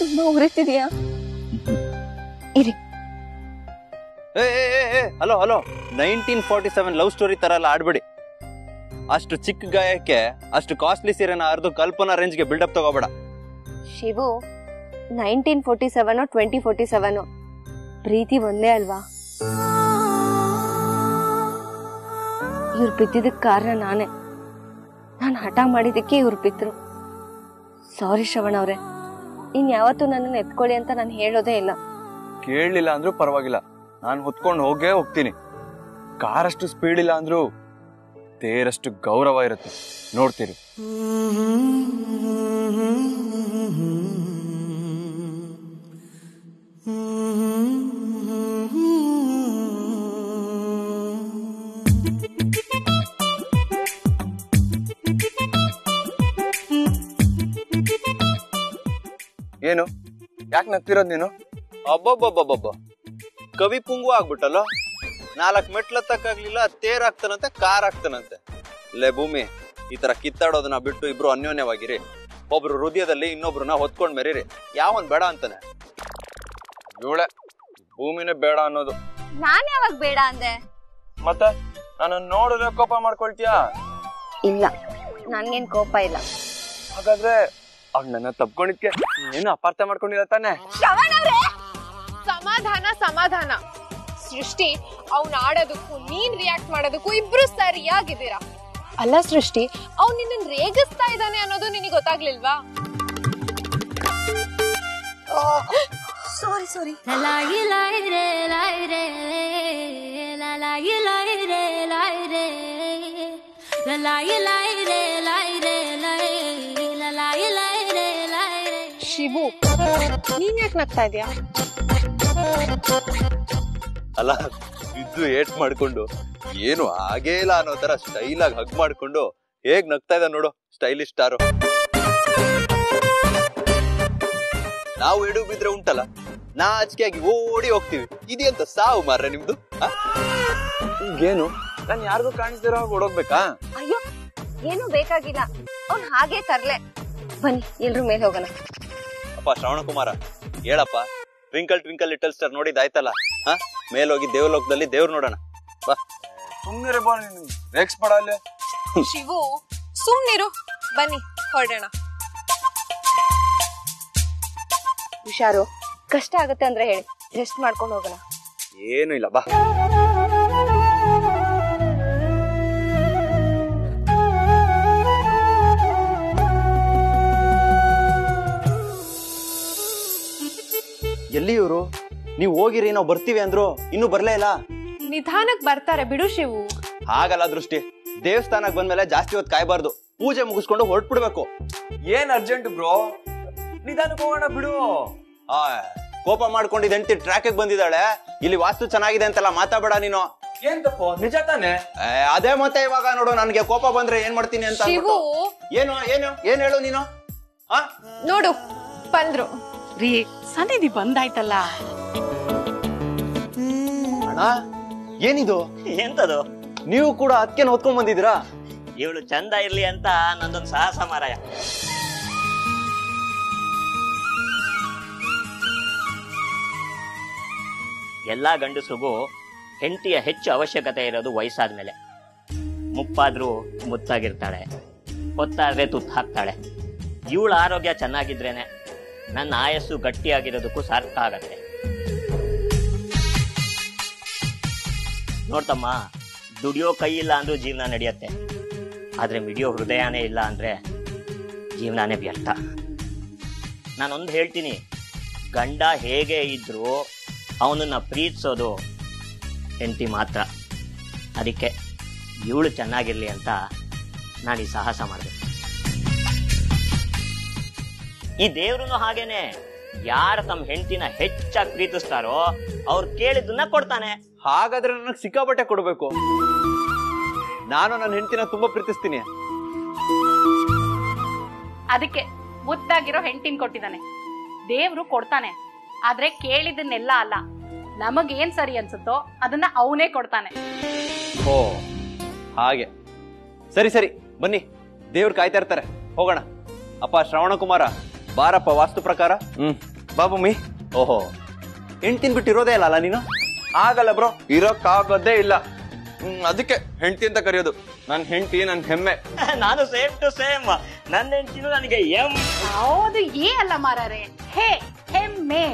ತುಂಬಾ ಉರಿತಿದ್ಯಾ ಇರಿ ಏ ಏ, ಏ, ಏ hello hello nineteen forty seven love story ತರ ಎಲ್ಲ ಆಡ್ಬೇಡಿ ಅಷ್ಟು ಚಿಕ್ಕ ಗಾಯಕ್ಕೆ ಅಷ್ಟು ಕಾಸ್ಟ್ಲಿ ಸೀರೆನ ಅರ್ದು ಕಲ್ಪನಾ ರೇಂಜ್ಗೆ ಬಿಲ್ಡಪ್ ತಗೋಬೇಡ Shivu nineteen forty seven twenty forty seven ಪ್ರೀತಿ ಒಂದೇ ಅಲ್ವಾ ಇವ್ರು ಬಿದ್ದಿದ್ದಕ್ಕೆ ಕಾರಣ ನಾನೇ ನಾನು ಹಠ ಮಾಡಿದ್ದಕ್ಕೆ ಇವ್ರು ಬಿದ್ರು ಸಾರಿ ಶ್ರವಣ ಅವ್ರೆ ಇನ್ ಯಾವತ್ತೂ ನನ್ನನ್ನು ಎತ್ಕೊಳ್ಳಿ ಅಂತ ನಾನು ಹೇಳೋದೇ ಇಲ್ಲ ಕೇಳಲಿಲ್ಲ ಅಂದ್ರೂ ಪರವಾಗಿಲ್ಲ ನಾನು ಹೊತ್ಕೊಂಡು ಹೋಗೇ ಹೋಗ್ತೀನಿ ಕಾರಷ್ಟು ಸ್ಪೀಡ್ ಇಲ್ಲ ಅಂದ್ರೂ ತೇರಷ್ಟು ಗೌರವ ಇರುತ್ತೆ ನೋಡ್ತೀರಿ ಏನು ಯಾಕೆ ನಗ್ತಿರೋದ್ ನೀನು ಅಬ್ಬಬ್ಬಬ್ಬಬ್ಬ ಕವಿ ಪುಂಗು ಆಗ್ಬಿಟ್ಟಲ್ಲ ನಾಲ್ಕು ಮೆಟ್ಲ ತಕ್ಕಾಗ್ಲಿಲ್ಲ ತೇರ್ ಆಗ್ತಾನಂತೆ ಕಾರ್ ಆಗ್ತಾನಂತೆ ಲೇ ಭೂಮಿ ಈ ತರ ಕಿತ್ತಾಡೋದನ್ನ ಬಿಟ್ಟು ಇಬ್ರು ಅನ್ಯೋನ್ಯವಾಗಿರಿ ಒಬ್ರು ಹೃದಯದಲ್ಲಿ ಇನ್ನೊಬ್ರನ್ನ ಹೊತ್ಕೊಂಡ್ ಮೆರೀರಿ ಯಾವನ್ ಬೇಡ ಅಂತಾನೆ ಇವಳೆ ಭೂಮಿನೇ ಬೇಡ ಅನ್ನೋದು ನಾನ್ ಯಾವಾಗ ಬೇಡ ಅಂದೆ ಮತ್ತೆ ನಾನು ನೋಡಿದ್ರೆ ಕೋಪ ಮಾಡ್ಕೊಳ್ತೀಯಾ ಇಲ್ಲ ನನ್ಗೇನ್ ಕೋಪ ಇಲ್ಲ ಹಾಗಾದ್ರೆ ಅವ್ಳು ನನ್ನ ತಪ್ಕೊಂಡಿದ್ಕೆ ಏನು ಅಪಾರ್ಥ ಮಾಡ್ಕೊಂಡಿಲ್ಲ ತಾನೆ ಸಮಾಧಾನ ಸಮಾಧಾನ ಸೃಷ್ಟಿ ಅವ್ನ್ ಆಡೋದಕ್ಕೂ ನೀನ್ ರಿಯಾಕ್ಟ್ ಮಾಡೋದಕ್ಕೂ ಇಬ್ರು ಸರಿಯಾಗಿದ್ದೀರಾ ಅಲ್ಲ ಸೃಷ್ಟಿ ಅವ್ನ್ ನಿನ್ನ ರೇಗಿಸ್ತಾ ಇದ್ದಾನೆ ಅನ್ನೋದು ನಿನಗೆ ಗೊತ್ತಾಗ್ಲಿಲ್ವಾ ಸಾರಿ ಸಾರಿ ಶಿವು ನೀನ್ ಯಾಕೆ ನಗ್ತಾ ಇದೀಯಾ ಅಲ್ಲ ಇದ್ದು ಏಟ್ ಮಾಡ್ಕೊಂಡು ಏನು ಆಗೇ ಇಲ್ಲ ಅನ್ನೋ ತರ ಸ್ಟೈಲ್ ಆಗಿ ಹಗ್ ಮಾಡ್ಕೊಂಡು ಹೇಗ್ ನಗ್ತಾ ಇದ್ದ ನೋಡು ಸ್ಟೈಲಿಶ್ ಸ್ಟಾರು ನಾವು ಎಡು ಬಿದ್ರೆ ಉಂಟಲ್ಲ ನಾಚಿಕೆಯಾಗಿ ಓಡಿ ಹೋಗ್ತೀವಿ ಇದೆಂತ ಸಾವು ಮಾರ್ರೆ ನಿಮ್ದು ಆ? ಈಗೇನು ನಾನು ಯಾರಿಗೂ ಕಾಣಿಸ್ದಿರೋ ಹಾಗೆ ಓಡೋಗ್ಬೇಕಾ ಅಯ್ಯೋ ಏನು ಬೇಕಾಗಿಲ್ಲ ಅವ್ನ್ ಹಾಗೆ ತರ್ಲೆ ಬನ್ನಿ ಎಲ್ರು ಮೇಲೆ ಹೋಗೋಣ ಅಪ್ಪ ಶ್ರವಣ ಕುಮಾರ ಹೇಳಪ್ಪ ಟ್ವಿಂಕಲ್ ಟ್ವಿಂಕಲ್ ಲಿಟಲ್ ಸ್ಟಾರ್ ನೋಡಿದಾಯ್ತಲ್ಲ ಹಾ ಮೇಲೋಗಿ ದೇವಲೋಕದಲ್ಲಿ ದೇವ್ರು ನೋಡೋಣ ಬಾ ಸುಮ್ಮನೆ ಬಾ ನೀನು ರೇಕ್ಸ್ ಮಾಡ ಅಲ್ಲಿ ಶಿವು ಸುಮ್ನಿರು ಬನ್ನಿ ಹೊರಡೋಣ ಹುಷಾರು ಕಷ್ಟ ಆಗತ್ತೆ ಅಂದ್ರೆ ಹೇಳಿ ರೆಸ್ಟ್ ಮಾಡ್ಕೊಂಡು ಹೋಗೋಣ ಏನು ಇಲ್ಲ ಬಾ ಎಲ್ಲಿ ಇವರು ನೀವು ಹೋಗಿರಿ ನಾವು ಬರ್ತೀವಿ ಅಂದ್ರು ಇನ್ನೂ ಬರ್ಲೇ ಇಲ್ಲ ನಿಧಾನಕ್ ಬರ್ತಾರೆ ಬಿಡು ಶಿವು ಹಾಗಲ್ಲ ದೃಷ್ಟಿ ದೇವಸ್ಥಾನಕ್ಕೆ ಬಂದ್ಮೇಲೆ ಜಾಸ್ತಿ ಹೊತ್ತು ಕಾಯ್ಬಾರ್ದು ಪೂಜೆ ಮುಗಿಸ್ಕೊಂಡು ಹೊರಟ್ಬಿಡ್ಬೇಕು ಏನ್ ಅರ್ಜೆಂಟ್ ಬ್ರೋ ನಿಧಾನಕ್ಕೆ ಹೋಗೋಣ ಬಿಡು ಆ ಕೋಪ ಮಾಡ್ಕೊಂಡಿದ್ದ ಹೆಂಡತಿ ಟ್ರ್ಯಾಕ್ ಬಂದಿದ್ದಾಳೆ ಇಲ್ಲಿ ವಾಸ್ತು ಚೆನ್ನಾಗಿದೆ ಅಂತೆಲ್ಲ ಮಾತಾಡಬೇಡ ನೀನು ಏನ್ ತಪ್ಪು ನಿಜ ತಾನೆ ಏ, ಅದೇ ಮತ್ತೆ ಇವಾಗ ನೋಡು ನನಗೆ ಕೋಪ ಬಂದ್ರೆ ಏನ್ ಮಾಡ್ತೀನಿ ಅಂತ ಶಿವು ಅಂದ್ಬಿಟ್ಟು. ಏನು ಏನು ಏನ್ ಹೇಳು ನೀನು ಆ ನೋಡು ಬಂದ್ರು ರೀ ಸನ್ನಿಧಿ ಬಂದಾಯ್ತಲ್ಲ ಅಣ್ಣ ಏನಿದು ಎಂತದು ನೀವು ಕೂಡ ಅದಕ್ಕೆ ಓದ್ಕೊಂಡ್ ಬಂದಿದ್ದೀರಾ ಇವಳು ಚಂದ ಇರ್ಲಿ ಅಂತ ನಂದೊಂದು ಸಾಹಸ ಮಾರಾಯ ಎಲ್ಲಾ ಗಂಡಸ್ರಿಗೂ ಹೆಂಡತಿಯ ಹೆಚ್ಚು ಅವಶ್ಯಕತೆ ಇರೋದು ವಯಸ್ಸಾದ್ಮೇಲೆ ಮುಪ್ಪಾದ್ರೂ ಮುತ್ತಾಗಿರ್ತಾಳೆ ಹೊತ್ತಾದ್ರೆ ತುತ್ತು ಹಾಕ್ತಾಳೆ ಇವಳ ಆರೋಗ್ಯ ಚೆನ್ನಾಗಿದ್ರೇನೆ ನನ್ನ ಆಯಸ್ಸು ಗಟ್ಟಿಯಾಗಿರೋದಕ್ಕೂ ಸಾರ್ಥಕ ಆಗತ್ತೆ ನೋಡ್ತಮ್ಮ ದುಡಿಯೋ ಕೈ ಇಲ್ಲ ಅಂದ್ರೂ ಜೀವನ ನಡೆಯುತ್ತೆ ಆದ್ರೆ ಮಿಡಿಯೋ ಹೃದಯನೇ ಇಲ್ಲ ಅಂದ್ರೆ ಜೀವನನೇ ವ್ಯರ್ಥ ನಾನೊಂದು ಹೇಳ್ತೀನಿ ಗಂಡ ಹೇಗೆ ಇದ್ರೂ ಅವನನ್ನ ಪ್ರೀತಿಸೋದು ಹೆಂಡತಿ ಮಾತ್ರ ಅದಕ್ಕೆ ಇವಳು ಚೆನ್ನಾಗಿರ್ಲಿ ಅಂತ ನಾನು ಈ ಸಾಹಸ ಮಾಡಿದೆ ಈ ದೇವ್ರು ಹಾಗೇನೆ ಯಾರು ತಮ್ಮ ಹೆಂಡತಿನ ಹೆಚ್ಚಾಗಿ ಪ್ರೀತಿಸ್ತಾರೋ ಅವ್ರು ಕೇಳಿದ್ದನ್ನ ಕೊಡ್ತಾನೆ ಹಾಗಾದ್ರೆ ನನಗೆ ಸಿಕ್ಕಾಪಟ್ಟೆ ಕೊಡ್ಬೇಕು ನಾನು ನನ್ನ ಹೆಂಡತಿನ ತುಂಬಾ ಪ್ರೀತಿಸ್ತೀನಿ ಅದಕ್ಕೆ ಮುದ್ದಾಗಿರೋ ಹೆಂಡತಿನ ಕೊಟ್ಟಿದ್ದಾನೆ ದೇವ್ರು ಕೊಡ್ತಾನೆ ಆದ್ರೆ ಕೇಳಿದನ್ನೆಲ್ಲ ಅಲ್ಲ ನಮಗೇನ್ ಸರಿ ಅನ್ಸುತ್ತೋ ಅದನ್ನ ಅವನೇ ಕೊಡ್ತಾನೆ ಓ ಹಾಗೆ ಸರಿ ಸರಿ ಬನ್ನಿ ದೇವ್ರು ಕಾಯ್ತಾ ಇರ್ತಾರೆ ಹೋಗೋಣ ಅಪ್ಪ ಶ್ರವಣ ಕುಮಾರ ಬಾರಪ್ಪ ವಾಸ್ತು ಪ್ರಕಾರ ಹ್ಮ್ ಬಾ ಭೂಮಿ ಓಹೋ ಹೆಂಡ್ತಿನ್ ಬಿಟ್ಟಿರೋದೇ ಅಲ್ಲ ಅಲ್ಲ ನೀನು ಆಗಲ್ಲ ಬ್ರೋ ಇರೋಕ್ಕಾಗೋದೇ ಇಲ್ಲ ಹ್ಮ್, ಅದಕ್ಕೆ ಹೆಂಡತಿ ಅಂತ ಕರೆಯೋದು ನನ್ ಹೆಂಡತಿ ನನ್ ಹೆಮ್ಮೆ ನಾನು ಸೇಮ್ ಟು ಸೇಮ್ ನನ್ನ ಹೆಂಡತಿನೂ ನನಗೆ ಎಂ ಹೌದು ಏ ಅಲ್ಲ ಮಾರಾರೆ ಹೇ ಹೆಮ್ಮೆ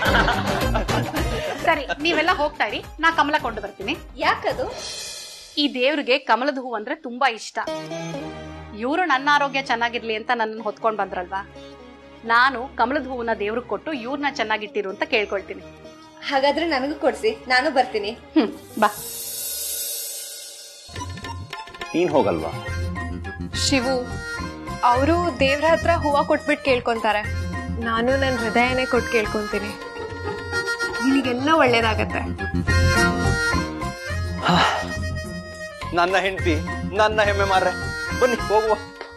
ಸರಿ ನೀವೆಲ್ಲ ಹೋಗ್ತಾ ಇರಿ ನಾ ಕಮಲ ಕೊಂಡು ಬರ್ತೀನಿ ಯಾಕದು ಈ ದೇವ್ರಿಗೆ ಕಮಲದ ಹೂ ಅಂದ್ರೆ ತುಂಬಾ ಇಷ್ಟ ಇವರು ನನ್ನ ಆರೋಗ್ಯ ಚೆನ್ನಾಗಿರ್ಲಿ ಅಂತ ನನ್ನನ್ನು ಹೊತ್ಕೊಂಡ್ ಬಂದ್ರಲ್ವಾ ನಾನು ಕಮಲದ ಹೂವನ್ನ ದೇವ್ರಿಗೆ ಕೊಟ್ಟು ಇವ್ರನ್ನ ಚೆನ್ನಾಗಿಟ್ಟಿರು ಅಂತ ಕೇಳ್ಕೊಳ್ತೀನಿ ಹಾಗಾದ್ರೆ ನನಗೂ ಕೊಡ್ಸಿ ನಾನು ಬರ್ತೀನಿ ಹ್ಮ್ ಬಾ ನೀನ್ ಹೋಗಲ್ವಾ ಶಿವು ಅವರು ದೇವ್ರ ಹತ್ರ ಹೂವ ಕೊಟ್ಬಿಟ್ಟು ಕೇಳ್ಕೊಂತಾರೆ ನಾನು ನನ್ನ ಹೃದಯನೇ ಕೊಟ್ಟು ಕೇಳ್ಕೊಂತೀನಿ ನಿನಗೆಲ್ಲ ಒಳ್ಳೇದಾಗತ್ತೆ ನನ್ನ ಹೆಂಡತಿ ನನ್ನ ಹೆಮ್ಮೆ ಮಾರ್ರೆ ಬನ್ನಿ ಹೋಗುವ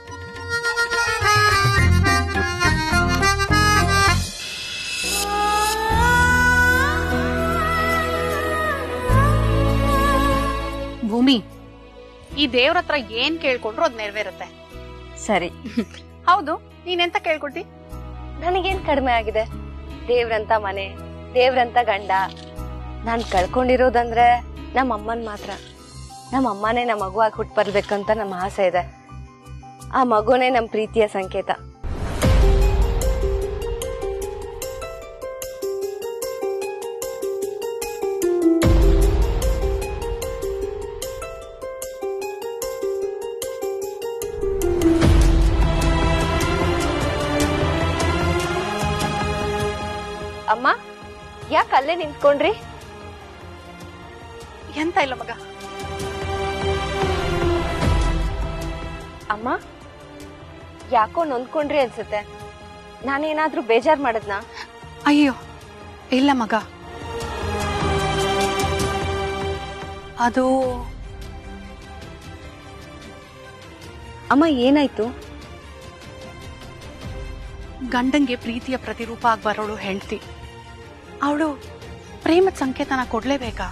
ಭೂಮಿ ಈ ದೇವ್ರ ಹತ್ರ ಏನ್ ಕೇಳ್ಕೊಂಡ್ರು ಅದ್ ನೆರವೇರುತ್ತೆ ಸರಿ ಹೌದು ನೀನೆಂತ ಕೇಳ್ಕೊಟ್ಟಿ ನನಗೇನ್ ಕಡಿಮೆ ಆಗಿದೆ ದೇವ್ರಂತ ಮನೆ ದೇವ್ರಂತ ಗಂಡ ನಾನ್ ಕಳ್ಕೊಂಡಿರೋದಂದ್ರೆ ನಮ್ಮ ಅಮ್ಮನ್ ಮಾತ್ರ ನಮ್ಮ ಅಮ್ಮನೇ ನಮ್ಮ ಮಗುವಾಗಿ ಹುಟ್ಟು ಬರ್ಬೇಕಂತ ನಮ್ಮ ಆಸೆ ಇದೆ ಆ ಮಗುನೇ ನಮ್ಮ ಪ್ರೀತಿಯ ಸಂಕೇತ ಅಮ್ಮ ಯಾಕೆ ಅಲ್ಲೇ ನಿಂತ್ಕೊಂಡ್ರಿ ಎಂತ ಇಲ್ಲ ಮಗ ಅಮ್ಮ ಯಾಕೋ ನೊಂದ್ಕೊಂಡ್ರಿ ಅನ್ಸುತ್ತೆ ನಾನೇನಾದ್ರೂ ಬೇಜಾರ್ ಮಾಡದ್ನಾ ಅಯ್ಯೋ ಇಲ್ಲ ಮಗ ಅದು ಅಮ್ಮ ಏನಾಯ್ತು ಗಂಡಂಗೆ ಪ್ರೀತಿಯ ಪ್ರತಿರೂಪ ಆಗಿ ಬರೋಳು ಹೆಂಡ್ತಿ ಅವಳು ಪ್ರೇಮದ ಸಂಕೇತನ ಕೊಡ್ಲೇಬೇಕಾ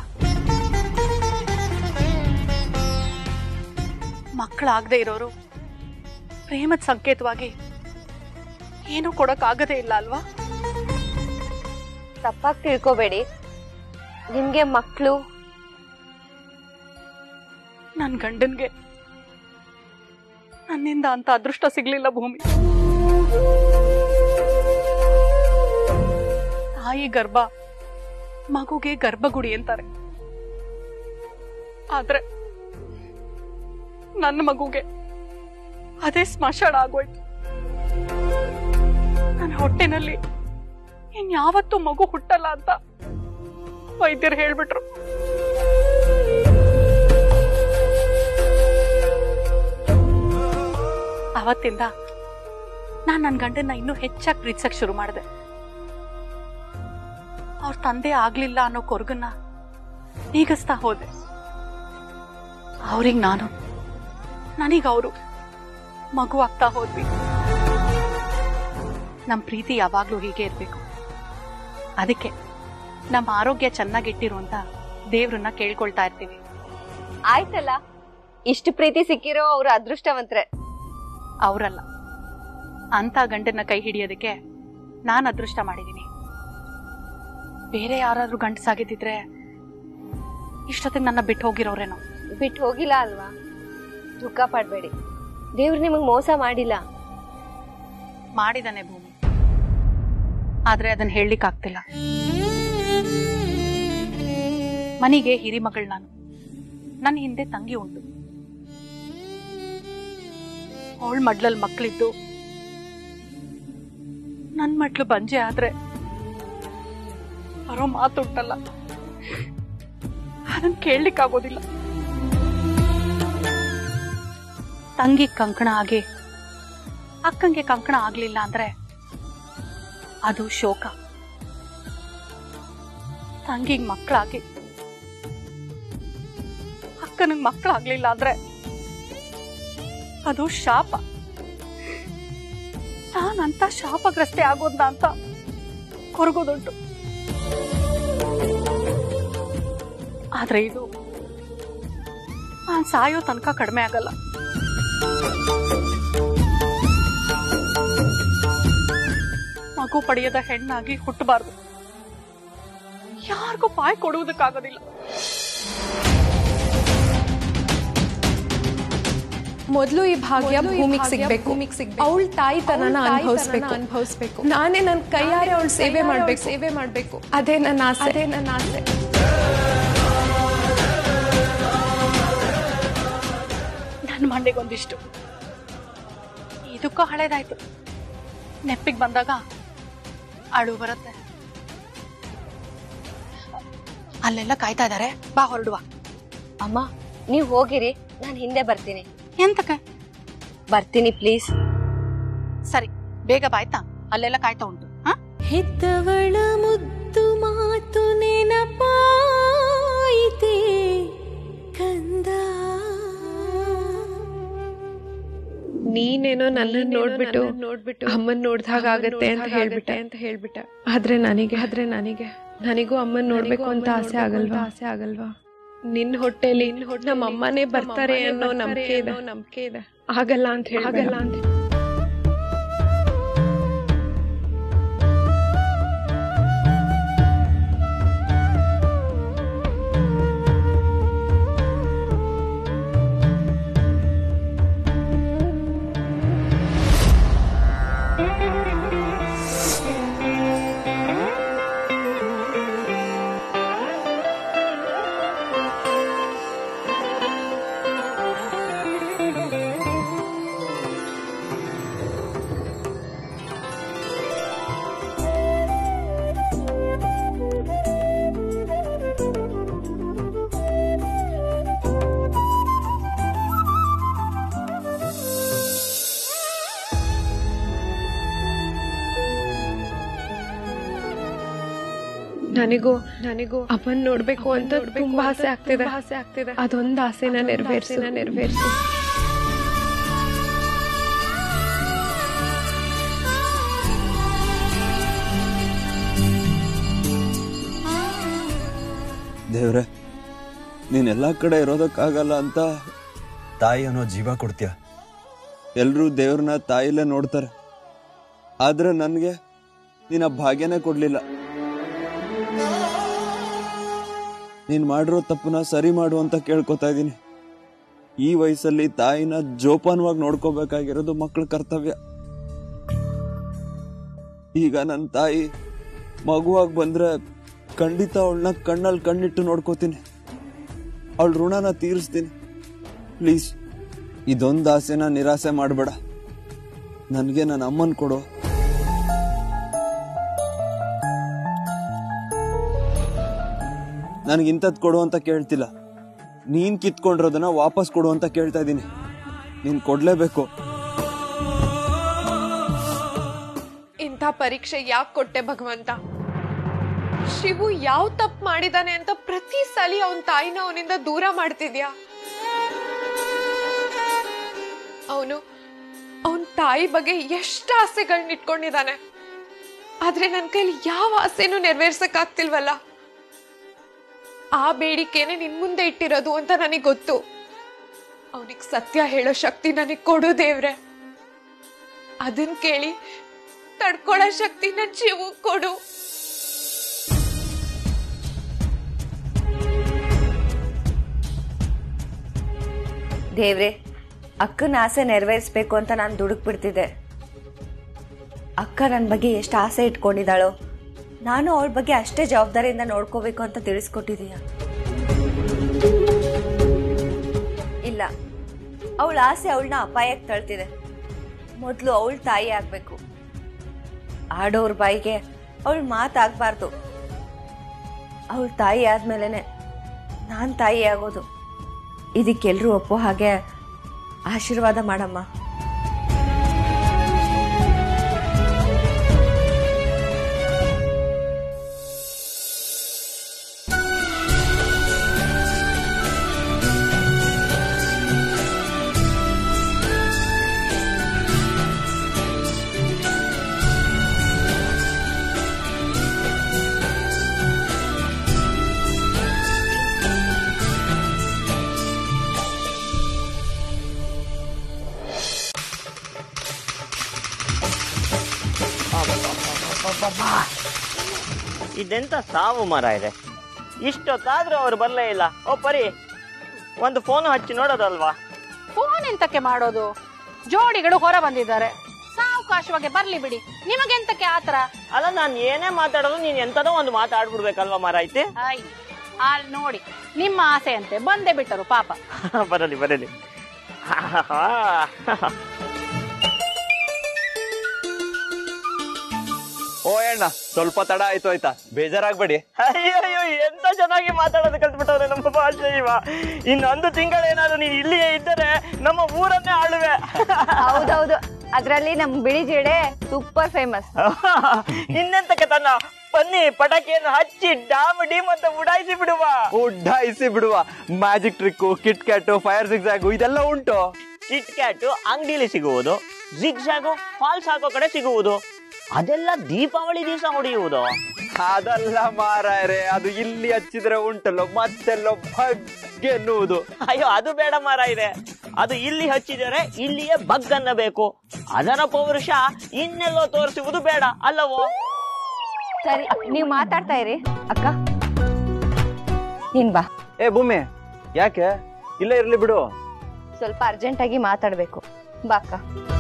ಮಕ್ಕಳಾಗದೆ ಇರೋರು ಪ್ರೇಮದ ಸಂಕೇತವಾಗಿ ಏನೂ ಕೊಡಕ್ಕಾಗದೇ ಇಲ್ಲ ಅಲ್ವಾ ತಪ್ಪಾಗಿ ತಿಳ್ಕೊಬೇಡಿ ನಿಮ್ಗೆ ಮಕ್ಕಳು ನನ್ ಗಂಡನ್ಗೆ ನನ್ನಿಂದ ಅಂತ ಅದೃಷ್ಟ ಸಿಗ್ಲಿಲ್ಲ ಭೂಮಿ ತಾಯಿ ಗರ್ಭ ಮಗುಗೆ ಗರ್ಭಗುಡಿ ಅಂತಾರೆ ಆದ್ರೆ ನನ್ನ ಮಗುಗೆ ಅದೇ ಸ್ಮಶಾನ ಆಗೋಯ್ತು ನನ್ನ ಹೊಟ್ಟೆನಲ್ಲಿ ಇನ್ಯಾವತ್ತೂ ಮಗು ಹುಟ್ಟಲ್ಲ ಅಂತ ವೈದ್ಯರು ಹೇಳ್ಬಿಟ್ರು ಅವತ್ತಿಂದ ನಾನ್ ನನ್ನ ಗಂಡನ್ನ ಇನ್ನೂ ಹೆಚ್ಚಾಗಿ ಪ್ರೀತಿಸಕ್ ಶುರು ಮಾಡಿದೆ ಅವ್ರ ತಂದೆ ಆಗ್ಲಿಲ್ಲ ಅನ್ನೋ ಕೊರಗನ್ನ ನೀಗಿಸ್ತಾ ಹೋದೆ ಅವ್ರಿಗೆ ನಾನು ನನಗ್ ಅವರು ಮಗು ಆಗ್ತಾ ಹೋದ್ವಿ ನಮ್ ಪ್ರೀತಿ ಯಾವಾಗ್ಲೂ ಹೀಗೆ ಇರ್ಬೇಕು ಅದಕ್ಕೆ ನಮ್ಮ ಆರೋಗ್ಯ ಚೆನ್ನಾಗಿಟ್ಟಿರು ಅಂತ ದೇವ್ರನ್ನ ಕೇಳ್ಕೊಳ್ತಾ ಇರ್ತೀವಿ ಆಯ್ತಲ್ಲ ಇಷ್ಟು ಪ್ರೀತಿ ಸಿಕ್ಕಿರೋ ಅವ್ರ ಅದೃಷ್ಟವಂತ್ರೆ ಅವರಲ್ಲ ಅಂತ ಗಂಡನ್ನ ಕೈ ಹಿಡಿಯೋದಕ್ಕೆ ನಾನು ಅದೃಷ್ಟ ಮಾಡಿದ್ದೀನಿ ಬೇರೆ ಯಾರಾದ್ರೂ ಗಂಡಸಾಗಿದ್ದಿದ್ರೆ ಇಷ್ಟೊತ್ತಿಗೆ ನನ್ನ ಬಿಟ್ಟು ಹೋಗಿರೋರೇನೋ ಬಿಟ್ಟು ಹೋಗಿಲ್ಲ ಅಲ್ವಾ ದುಃಖ ಪಡ್ಬೇಡಿ ದೇವ್ರು ನಿಮಗ್ ಮೋಸ ಮಾಡಿಲ್ಲ ಮಾಡಿದಾನೆ ಭೂಮಿ ಆದ್ರೆ ಅದನ್ನ ಹೇಳಲಿಕ್ಕೆ ಆಗ್ತಿಲ್ಲ ಮನೆಗೆ ಹಿರಿ ಮಗಳು ನಾನು ನನ್ನ ಹಿಂದೆ ತಂಗಿ ಉಂಟು ಅವಳ ಮಡ್ಲಲ್ಲಿ ಮಕ್ಕಳಿದ್ದು ನನ್ ಮಡ್ಲು ಬಂಜೆ ಆದ್ರೆ ಬರೋ ಮಾತುಂಟಲ್ಲ ಅದನ್ನ ಕೇಳಲಿಕ್ಕಾಗೋದಿಲ್ಲ ತಂಗಿ ಕಂಕಣ ಆಗಿ ಅಕ್ಕಂಗೆ ಕಂಕಣ ಆಗ್ಲಿಲ್ಲ ಅಂದ್ರೆ ಅದು ಶೋಕ ತಂಗಿಗ್ ಮಕ್ಕಳಾಗಿ ಅಕ್ಕನಿಗೆ ಮಕ್ಕಳಾಗ್ಲಿಲ್ಲ ಅಂದ್ರೆ ಅದು ಶಾಪ ನಾನಂತ ಶಾಪಗ್ರಸ್ತೆ ಆಗೋದ್ನ ಅಂತ ಕೊರಗೋದುಂಟು ಆದ್ರೆ ಇದು ನಾನ್ ಸಾಯೋ ತನಕ ಕಡಿಮೆ ಆಗಲ್ಲ ಮಗು ಮಗು ಪಡೆಯದ ಹೆಣ್ಣಾಗಿ ಹುಟ್ಟಬಾರ್ದು ಯಾರಿಗೂ ಬಾಯ್ ಕೊಡುವುದಕ್ಕಾಗೋದಿಲ್ಲ ಮೊದಲು ಈ ಭಾಗ್ಯ ಭೂಮಿಗೆ ಸಿಗ್ಬೇಕು ಅವಳ ತಾಯಿ ತನನ ಅನುಭವಿಸ್ಬೇಕು ಅನುಭವಿಸ್ಬೇಕು ನಾನೇ ನನ್ನ ಕೈಯಾರೆ ಅವಳ ಸೇವೆ ಮಾಡ್ಬೇಕು ಸೇವೆ ಮಾಡ್ಬೇಕು ಅದೇ ನನ್ನ ಆಸೆ ಅದೇ ನನ್ನ ಆಸೆ ನನ್ನ ಮಂಡೆಗೊಂದಿಷ್ಟು ಇದಕ್ಕೂ ಹಳೇದಾಯ್ತು ನೆಪ್ಪಿಗೆ ಬಂದಾಗ ಅಳು ಬರುತ್ತೆ ಅಲ್ಲೆಲ್ಲ ಕಾಯ್ತಾ ಇದಾರೆ ಬಾ ಹೊರಡುವ ಅಮ್ಮ ನೀವ್ ಹೋಗಿರಿ ನಾನ್ ಹಿಂದೆ ಬರ್ತೀನಿ ಎಂತಕ್ಕೆ ಬರ್ತೀನಿ ಪ್ಲೀಸ್ ಸರಿ ಬೇಗ ಬಾಯ್ತಾ ಅಲ್ಲೆಲ್ಲ ಕಾಯ್ತಾ ಉಂಟು ಹಾ ಹೆತ್ತವಳ ಮುದ್ದು ಮಾತು ನೆನಪಾಯಿತೆ ಕಂದ ನೀನೇನೋ ನನ್ನ ನೋಡ್ಬಿಟ್ಟು ನೋಡ್ಬಿಟ್ಟು ಅಮ್ಮನ್ ನೋಡ್ದಾಗ ಆಗತ್ತೆ ಅಂತ ಹೇಳ್ಬಿಟ್ಟೆ ಅಂತ ಹೇಳ್ಬಿಟ್ಟ ಆದ್ರೆ ನನಗೆ ಆದ್ರೆ ನನಗೆ ನನಗೂ ಅಮ್ಮನ್ ನೋಡ್ಬೇಕು ಅಂತ ಆಸೆ ಆಗಲ್ವಾ ಆಸೆ ಆಗಲ್ವಾ ನಿನ್ ಹೊಟ್ಟೆಲಿ ನಮ್ಮ ಅಮ್ಮನೇ ಬರ್ತಾರೆ ಅನ್ನೋ ನಂಬಿಕೆ ಇದೆ ನಂಬಿಕೆ ಇದೆ ಆಗಲ್ಲ ಅಂತ ಹೇಳಿ ಆಗಲ್ಲ ಅಂತ ನನಗೂ ನನಗೂ ಅಮ್ಮನ್ ನೋಡ್ಬೇಕು ಅಂತ ತುಂಬಾ ಆಸೆ ಆಗ್ತಿದೆ ಆಸೆ ಆಗ್ತಿದೆ ಅದೊಂದು ಆಸೆನ ನೆರವೇರಿಸಿ ನೆರವೇರಿಸಿ ದೇವ್ರೆ ನೀನ್ ಎಲ್ಲಾ ಕಡೆ ಇರೋದಕ್ಕಾಗಲ್ಲ ಅಂತ ತಾಯಿ ಅನ್ನೋ ಜೀವ ಕೊಡ್ತೀಯ ಎಲ್ರೂ ದೇವ್ರನ್ನ ತಾಯಿಲೇ ನೋಡ್ತಾರೆ ಆದ್ರೆ ನನ್ಗೆ ನೀನ್ ಆ ಭಾಗ್ಯನೇ ಕೊಡ್ಲಿಲ್ಲ ನೀನ್ ಮಾಡಿರೋ ತಪ್ಪನ್ನ ಸರಿ ಮಾಡು ಅಂತ ಕೇಳ್ಕೊತಾ ಇದೀನಿ ಈ ವಯಸ್ಸಲ್ಲಿ ತಾಯಿನ ಜೋಪಾನವಾಗಿ ನೋಡ್ಕೋಬೇಕಾಗಿರೋದು ಮಕ್ಕಳ ಕರ್ತವ್ಯ ಈಗ ನನ್ನ ತಾಯಿ ಮಗುವಾಗಿ ಬಂದ್ರೆ ಖಂಡಿತ ಅವಳನ್ನ ಕಣ್ಣಲ್ಲಿ ಕಣ್ಣಿಟ್ಟು ನೋಡ್ಕೋತೀನಿ ಅವಳ ಋಣನ ತೀರಿಸ್ತೀನಿ ಪ್ಲೀಸ್ ಇದೊಂದು ಆಸೆನ ನಿರಾಸೆ ಮಾಡಬೇಡ ನನಗೆ ನನ್ನ ಅಮ್ಮನ್ ಕೊಡು ನನಗೆ ಇಂಥದ್ದು ಕೊಡು ಅಂತ ಕೇಳ್ತಿಲ್ಲ ನೀನ್ ಕಿತ್ಕೊಂಡಿರೋದನ್ನ ವಾಪಸ್ ಕೊಡು ಅಂತ ಕೇಳ್ತಾ ಇದ್ದೀನಿ ನೀನ್ ಕೊಡ್ಲೇಬೇಕು ಇಂಥ ಪರೀಕ್ಷೆ ಯಾಕೆ ಕೊಟ್ಟೆ ಭಗವಂತ ಶಿವು ಯಾವ ತಪ್ಪು ಮಾಡಿದಾನೆ ಅಂತ ಪ್ರತಿ ಸಲ ಅವನ ತಾಯಿನ ಅವನಿಂದ ದೂರ ಮಾಡ್ತಿದ್ಯಾ ಅವನು ಅವನ ತಾಯಿ ಬಗ್ಗೆ ಎಷ್ಟು ಆಸೆಗಳನ್ನ ಇಟ್ಕೊಂಡಿದ್ದಾನೆ ಆದ್ರೆ ನನ್ನ ಕೈಲಿ ಯಾವ ಆಸೆನೂ ನೆರವೇರ್ಸಕ್ ಆಗ್ತಿಲ್ವಲ್ಲ ಆ ಬೇಡಿಕೆನೆ ನಿನ್ ಮುಂದೆ ಇಟ್ಟಿರೋದು ಅಂತ ನನಗೆ ಗೊತ್ತು ಅವನಿಗೆ ಸತ್ಯ ಹೇಳೋ ಶಕ್ತಿ ನನಗೆ ಕೊಡು ದೇವ್ರೆ ಅದನ್ ಕೇಳಿ ತಡ್ಕೊಳ್ಳೋ ಶಕ್ತಿ ನನ್ ಜೀವ ಕೊಡು ದೇವ್ರೆ ಅಕ್ಕನ ಆಸೆ ನೆರವೇರಿಸ್ಬೇಕು ಅಂತ ನಾನು ದುಡುಕ್ ಬಿಡ್ತಿದ್ದೆ ಅಕ್ಕ ನನ್ನ ಬಗ್ಗೆ ಎಷ್ಟು ಆಸೆ ಇಟ್ಕೊಂಡಿದ್ದಾಳೋ ನಾನು ಅವಳ ಬಗ್ಗೆ ಅಷ್ಟೇ ಜವಾಬ್ದಾರಿಯಿಂದ ನೋಡ್ಕೋಬೇಕು ಅಂತ ತಿಳಿಸ್ಕೊಟ್ಟಿದೀಯ ಇಲ್ಲ ಅವಳ ಆಸೆ ಅವಳನ್ನ ಅಪಾಯಕ್ಕೆ ತಳ್ತಿದೆ ಮೊದಲು ಅವಳ ತಾಯಿ ಆಗ್ಬೇಕು ಆಡೋರ್ ಬಾಯಿಗೆ ಅವಳ ಮಾತಾಗಬಾರ್ದು ಅವಳ ತಾಯಿ ಆದ್ಮೇಲೆನೆ ನಾನು ತಾಯಿ ಆಗೋದು ಇದಕ್ಕೆಲ್ಲರೂ ಒಪ್ಪೋ ಹಾಗೆ ಆಶೀರ್ವಾದ ಮಾಡಮ್ಮ ಇದೆಂತ ಸಾವು ಮರ ಇದೆ ಇಷ್ಟೊತ್ತಾದ್ರೂ ಅವ್ರು ಬರಲೇ ಇಲ್ಲ ಓ ಪರಿ ಒಂದು ಫೋನ್ ಹಚ್ಚಿ ನೋಡೋದಲ್ವಾ ಫೋನ್ ಎಂತಕ್ಕೆ ಮಾಡೋದು ಜೋಡಿಗಳು ಹೊರ ಬಂದಿದ್ದಾರೆ ಸಾವಕಾಶವಾಗಿ ಬರ್ಲಿ ಬಿಡಿ ನಿಮಗೆಂತಕ್ಕೆ ಆತರ ಅಲ್ಲ ನಾನು ಏನೇ ಮಾತಾಡೋದು ನೀನ್ ಎಂತದೋ ಒಂದು ಮಾತಾಡ್ಬಿಡ್ಬೇಕಲ್ವಾ ಮರ ಐತಿ ಆಯ್ ಅಲ್ಲಿ ನೋಡಿ ನಿಮ್ಮ ಆಸೆ ಅಂತೆ ಬಂದೇ ಬಿಟ್ಟರು ಪಾಪ ಬರಲಿ ಬರಲಿ ಓ ಅಣ್ಣ ಸ್ವಲ್ಪ ತಡ ಆಯ್ತು ಆಯ್ತಾ ಬೇಜಾರಾಗ್ಬೇಡಿ ಅಯ್ಯೋ ಅಯ್ಯೋ ಎಂತ ಚೆನ್ನಾಗಿ ಮಾತಾಡೋದು ಕಲ್ತ್ಬಿಟ್ಟವ್ರೆ ನಮ್ಮ ಭಾಷೆ ಇವ ಇನ್ನೊಂದು ತಿಂಗಳೇನಾದ್ರು ನೀನ್ ಇಲ್ಲಿಯೇ ಇದ್ದರೆ ನಮ್ಮ ಊರನ್ನೇ ಆಳುವೆ ಹೌದೌದು ಅದ್ರಲ್ಲಿ ನಮ್ ಬಿಳಿ ಜೇಡೆ ಸೂಪರ್ ಫೇಮಸ್ ಇನ್ನೆಂತಕ್ಕೆ ತನ್ನ ಬನ್ನಿ ಪಟಾಕಿಯನ್ನು ಹಚ್ಚಿ ಡಾಮ್ ಡೀಮ್ ಅಂತ ಉಡಾಯಿಸಿ ಬಿಡುವ ಉಡ್ಡಾಯಿಸಿ ಬಿಡುವ magic trick kit cat fire ಸಿಕ್ಸಾಗು ಇದೆಲ್ಲ ಉಂಟು ಕಿಟ್ ಕ್ಯಾಟ್ ಅಂಗಡಿಲಿ ಸಿಗುವುದು ಜಿಗ್ ಜಾಗು ಫಾಲ್ಸ್ ಹಾಕೋ ಕಡೆ ಸಿಗುವುದು ಅದೆಲ್ಲ ದೀಪಾವಳಿ ದಿವಸ ಹೊಡೆಯುವುದು ಅದಲ್ಲ ಮಾರಾಯರೆ ಅದು ಇಲ್ಲಿ ಹಚ್ಚಿದ್ರೆ ಉಂಟಲ್ಲೋ ಮತ್ತೆಲ್ಲೋ ಬಗ್ಗೆ ಎನ್ನುವುದು ಅಯ್ಯೋ ಅದು ಬೇಡ ಮಾರ ಇದೆ ಅದು ಇಲ್ಲಿ ಹಚ್ಚಿದರೆ ಇಲ್ಲಿಯೇ ಬಗ್ ಅನ್ನಬೇಕು ಅದರ ಪೌರುಷ ಇನ್ನೆಲ್ಲೋ ತೋರಿಸುವುದು ಬೇಡ ಅಲ್ಲವೋ ಸರಿ ನೀವ್ ಮಾತಾಡ್ತಾ ಇರಿ ಅಕ್ಕ ನೀನ್ ಬಾ ಏ ಭೂಮಿ ಯಾಕೆ ಇಲ್ಲೇ ಇರ್ಲಿ ಬಿಡು ಸ್ವಲ್ಪ ಅರ್ಜೆಂಟ್ ಆಗಿ ಮಾತಾಡ್ಬೇಕು ಬಾ ಅಕ್ಕ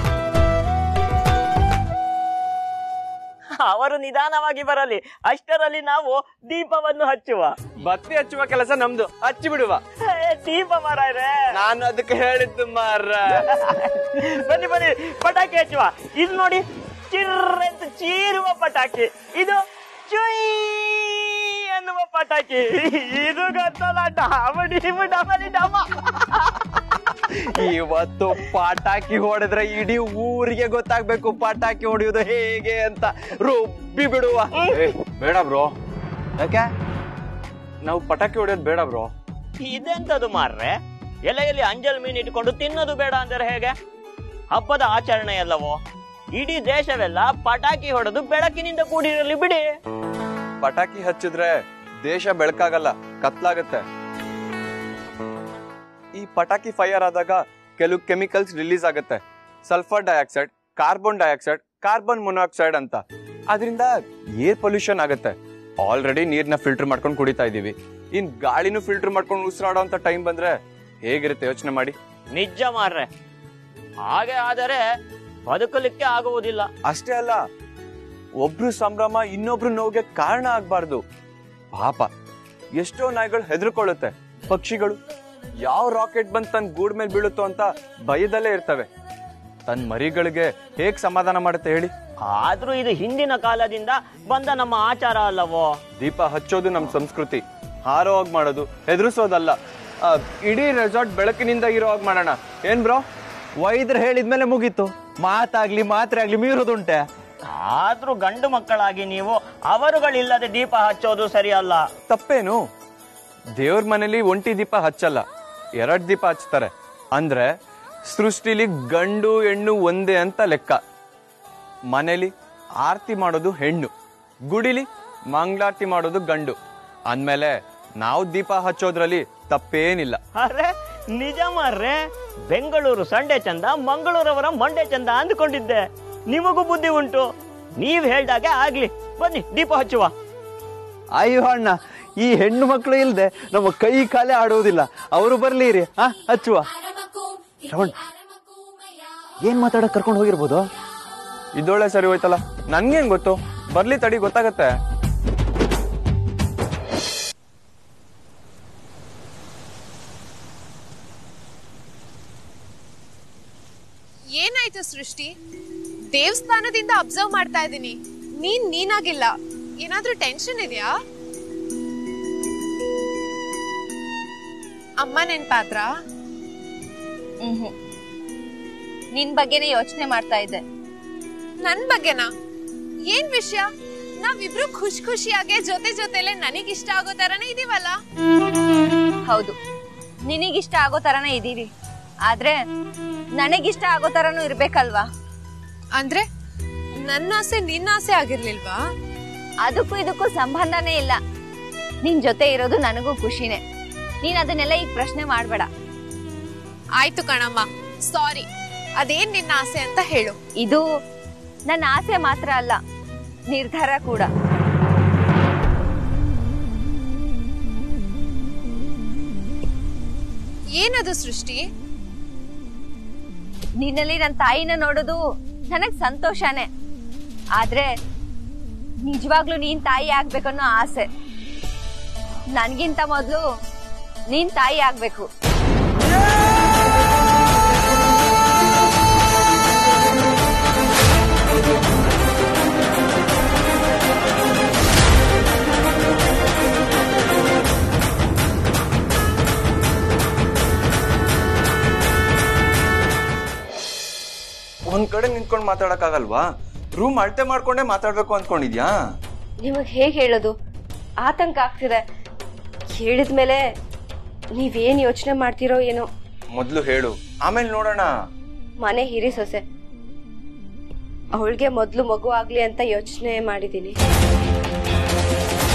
ಅವರು ನಿಧಾನವಾಗಿ ಬರಲಿ ಅಷ್ಟರಲ್ಲಿ ನಾವು ದೀಪವನ್ನು ಹಚ್ಚುವ ಬತ್ತಿ ಹಚ್ಚುವ ಕೆಲಸ ನಮ್ದು ಹಚ್ಚಿ ಬಿಡುವ ಏ, ದೀಪ ಮಾರಾಯ್ರೆ ನಾನು ಅದಕ್ಕೆ ಹೇಳಿದ್ದು ಮಾರ ಬನ್ನಿ ಬನ್ನಿ ಪಟಾಕಿ ಹಚ್ಚುವ ಇದು ನೋಡಿ ಚಿರ್ರೆಂತ ಚೀರುವ ಪಟಾಕಿ ಇದು ಚುಯ್ ಅನ್ನುವ ಪಟಾಕಿ ಇದು ಗೊತ್ತಲ್ಲ ಡಾಮ ಡೀಮು ಡಮಲಿ ಡಮ ಇವತ್ತು ಪಟಾಕಿ ಹೊಡೆದ್ರೆ ಇಡೀ ಊರಿಗೆ ಗೊತ್ತಾಗ್ಬೇಕು ಪಟಾಕಿ ಹೊಡೆಯುವುದು ಹೇಗೆ ಅಂತ ರುಬ್ಬಿ ಬಿಡುವ ಏ, ಬೇಡ ಬ್ರೋ ಯಾಕೆ ನಾವು ಪಟಾಕಿ ಹೊಡೆಯೋದು ಬೇಡ ಬ್ರೋ ಇದೆಂತದು ಮಾರ್ರೆ ಎಲೆಯಲ್ಲಿ ಅಂಜಲ್ ಮೀನ್ ಇಟ್ಕೊಂಡು ತಿನ್ನೋದು ಬೇಡ ಅಂದರೆ ಹೇಗೆ ಹಬ್ಬದ ಆಚರಣೆ ಅಲ್ಲವೋ ಇಡೀ ದೇಶವೆಲ್ಲ ಪಟಾಕಿ ಹೊಡೆದು ಬೆಳಕಿನಿಂದ ಕೂಡಿರಲಿ ಬಿಡಿ ಪಟಾಕಿ ಹಚ್ಚಿದ್ರೆ ದೇಶ ಬೆಳಕಾಗಲ್ಲ ಕತ್ಲಾಗತ್ತೆ ಈ ಪಟಾಕಿ ಫೈರ್ ಆದಾಗ ಕೆಲವು ಕೆಮಿಕಲ್ಸ್ ರಿಲೀಸ್ ಆಗುತ್ತೆ sulphur dioxide carbon dioxide carbon monoxide ಅಂತ ಅದರಿಂದ ಏರ್ ಪೊಲ್ಯೂಷನ್ ಆಗುತ್ತೆ ಆಲ್ರೆಡಿ ನೀರ್ನ ಫಿಲ್ಟರ್ ಮಾಡ್ಕೊಂಡು ಕುಡಿತಾ ಇದೀವಿ ಇನ್ ಗಾಳಿನೂ ಫಿಲ್ಟರ್ ಮಾಡ್ಕೊಂಡು ಉಸಿರಾಡೋ ಅಂತ ಟೈಮ್ ಬಂದ್ರೆ ಹೇಗಿರುತ್ತೆ ಯೋಚನೆ ಮಾಡಿ ನಿಜ ಮಾರ್ರೆ ಹಾಗೆ ಆದರೆ ಬದುಕಲಿಕ್ಕೆ ಆಗುವುದಿಲ್ಲ ಅಷ್ಟೇ ಅಲ್ಲ ಒಬ್ರು ಸಂಭ್ರಮ ಇನ್ನೊಬ್ರು ನೋವಿಗೆ ಕಾರಣ ಆಗ್ಬಾರ್ದು ಪಾಪ ಎಷ್ಟೋ ನಾಯಿಗಳು ಹೆದರ್ಕೊಳ್ಳುತ್ತೆ ಪಕ್ಷಿಗಳು ಯಾವ ರಾಕೆಟ್ ಬಂದ್ ತನ್ನ ಗೂಡ್ ಮೇಲೆ ಬೀಳುತ್ತೋ ಅಂತ ಭಯದಲ್ಲೇ ಇರ್ತವೆ ತನ್ನ ಮರಿಗಳಿಗೆ ಹೇಗ್ ಸಮಾಧಾನ ಮಾಡುತ್ತೆ ಹೇಳಿ ಆದ್ರೂ ಇದು ಹಿಂದಿನ ಕಾಲದಿಂದ ಬಂದ ನಮ್ಮ ಆಚಾರ ಅಲ್ಲವೋ ದೀಪ ಹಚ್ಚೋದು ನಮ್ ಸಂಸ್ಕೃತಿ ಹಾರೋ ಹಾಗೆ ಮಾಡೋದು ಹೆದರ್ಸೋದಲ್ಲ ಆ, ಇಡೀ ರೆಸಾರ್ಟ್ ಬೆಳಕಿನಿಂದ ಇರೋ ಹಾಗೆ ಮಾಡೋಣ ಏನ್ ಬ್ರೋ ವೈದ್ಯರು ಹೇಳಿದ್ಮೇಲೆ ಮುಗೀತು ಮಾತಾಗ್ಲಿ ಮಾತ್ರೆ ಆಗ್ಲಿ ಮೀರೋದುಂಟೆ ಆದ್ರೂ ಗಂಡು ಮಕ್ಕಳಾಗಿ ನೀವು ಅವರುಗಳಿಲ್ಲದೆ ದೀಪ ಹಚ್ಚೋದು ಸರಿ ಅಲ್ಲ ತಪ್ಪೇನು ದೇವ್ರ ಮನೇಲಿ ಒಂಟಿ ದೀಪ ಹಚ್ಚಲ್ಲ ಎರಡ್ ದೀಪ ಹಚ್ತಾರೆ ಅಂದ್ರೆ ಸೃಷ್ಟಿಲಿ ಗಂಡು ಹೆಣ್ಣು ಒಂದೇ ಅಂತ ಲೆಕ್ಕ ಮನೇಲಿ ಆರತಿ ಮಾಡೋದು ಹೆಣ್ಣು ಗುಡಿಲಿ ಮಂಗಳಾರತಿ ಮಾಡೋದು ಗಂಡು ಅಂದ್ಮೇಲೆ ನಾವು ದೀಪ ಹಚ್ಚೋದ್ರಲ್ಲಿ ತಪ್ಪೇನಿಲ್ಲ ಅರೆ ನಿಜ ಮಾರ್ರೆ ಬೆಂಗಳೂರು ಸಂಡೆ ಚಂದ ಮಂಗಳೂರವರ ಮಂಡೆ ಚಂದ ಅಂದ್ಕೊಂಡಿದ್ದೆ ನಿಮಗೂ ಬುದ್ಧಿ ಉಂಟು ನೀವ್ ಹೇಳ್ದಾಗೆ ಆಗ್ಲಿ ಬನ್ನಿ ದೀಪ ಹಚ್ಚುವ ಅಯ್ಯೋ ಅಣ್ಣ ಈ ಹೆಣ್ಣು ಮಕ್ಕಳು ಇಲ್ದೆ ನಮ್ಮ ಕೈ ಕಾಲೇ ಆಡುವುದಿಲ್ಲ ಅವರು ಬರ್ಲಿ ರೀ ಹಾ ಹಚ್ಚುವ ಶ್ರವಣ್ ಏನ್ ಮಾತಾಡಕ್ ಕರ್ಕೊಂಡು ಹೋಗಿರ್ಬೋದು ಇದೊಳ್ಳೆ ಸರಿ ಹೋಯ್ತಲ್ಲ ನನ್ಗೇನ್ ಗೊತ್ತು ಬರ್ಲಿ ತಡಿ ಗೊತ್ತಾಗತ್ತೆ ಏನಾಯ್ತು ಸೃಷ್ಟಿ ದೇವಸ್ಥಾನದಿಂದ ಅಬ್ಸರ್ವ್ ಮಾಡ್ತಾ ಇದ್ದೀನಿ ನೀನ್ ನೀನಾಗಿಲ್ಲ ಏನಾದ್ರೂ ಟೆನ್ಷನ್ ಇದೆಯಾ ಅಮ್ಮ ನೆನ್ಪಾದ್ರ ಹ್ಮ್ ನಿನ್ ಬಗ್ಗೆನೇ ಯೋಚನೆ ಮಾಡ್ತಾ ಇದ್ದೆ ನನ್ ಬಗ್ಗೆನಾ ಏನ್ ವಿಷಯ ನಾವಿಬ್ರು ಖುಷಿ ಖುಷಿಯಾಗೆ ಜೊತೆ ಜೊತೆಲೆ ನನಗಿಷ್ಟ ಆಗೋ ತರನೇ ಇದೀವಲ್ಲ ಹೌದು ನಿನಗಿಷ್ಟ ಆಗೋ ತರನೇ ಇದೀವಿ ಆದ್ರೆ ನನಗಿಷ್ಟ ಆಗೋ ತರನೂ ಇರ್ಬೇಕಲ್ವಾ ಅಂದ್ರೆ ನನ್ನ ಆಸೆ ನಿನ್ನ ಆಸೆ ಆಗಿರ್ಲಿಲ್ವಾ ಅದಕ್ಕೂ ಇದಕ್ಕೂ ಸಂಬಂಧನೇ ಇಲ್ಲ ನಿನ್ ಜೊತೆ ಇರೋದು ನನಗೂ ಖುಷಿನೇ ನೀನ್ ಅದನ್ನೆಲ್ಲ ಈಗ ಪ್ರಶ್ನೆ ಮಾಡ್ಬೇಡ ಆಯ್ತು ಕಣಮ್ಮ ಸಾರಿ ಅದೇನ್ ನಿನ್ನ ಆಸೆ ಅಂತ ಹೇಳು ಇದು ನನ್ನ ಆಸೆ ಮಾತ್ರ ಅಲ್ಲ ನಿರ್ಧಾರ ಕೂಡ ಏನದು ಸೃಷ್ಟಿ ನಿನ್ನಲ್ಲಿ ನನ್ನ ತಾಯಿನ ನೋಡೋದು ನನಗ್ ಸಂತೋಷನೇ ಆದ್ರೆ ನಿಜವಾಗ್ಲೂ ನೀನ್ ತಾಯಿ ಆಗ್ಬೇಕನ್ನೋ ಆಸೆ ನನ್ಗಿಂತ ಮೊದ್ಲು ನೀನ್ ತಾಯಿ ಆಗ್ಬೇಕು ಒಂದ್ ಕಡೆ ನಿಂತ್ಕೊಂಡು ಮಾತಾಡಕ್ಕಾಗಲ್ವಾ ರೂಮ್ ಅಳತೆ ಮಾಡ್ಕೊಂಡೇ ಮಾತಾಡ್ಬೇಕು ಅಂದ್ಕೊಂಡಿದ್ಯಾ ನಿಮಗ್ ಹೇಗ್ ಹೇಳೋದು ಆತಂಕ ಆಗ್ತಿದೆ ಹೇಳಿದ್ಮೇಲೆ ನೀವೇನ್ ಯೋಚನೆ ಮಾಡ್ತಿರೋ ಏನೋ ಮೊದ್ಲು ಹೇಳು ಆಮೇಲೆ ನೋಡೋಣ ಮನೆ ಹಿರಿ ಸೊಸೆ ಅವಳಿಗೆ ಮೊದ್ಲು ಮಗು ಆಗ್ಲಿ ಅಂತ ಯೋಚನೆ ಮಾಡಿದೀನಿ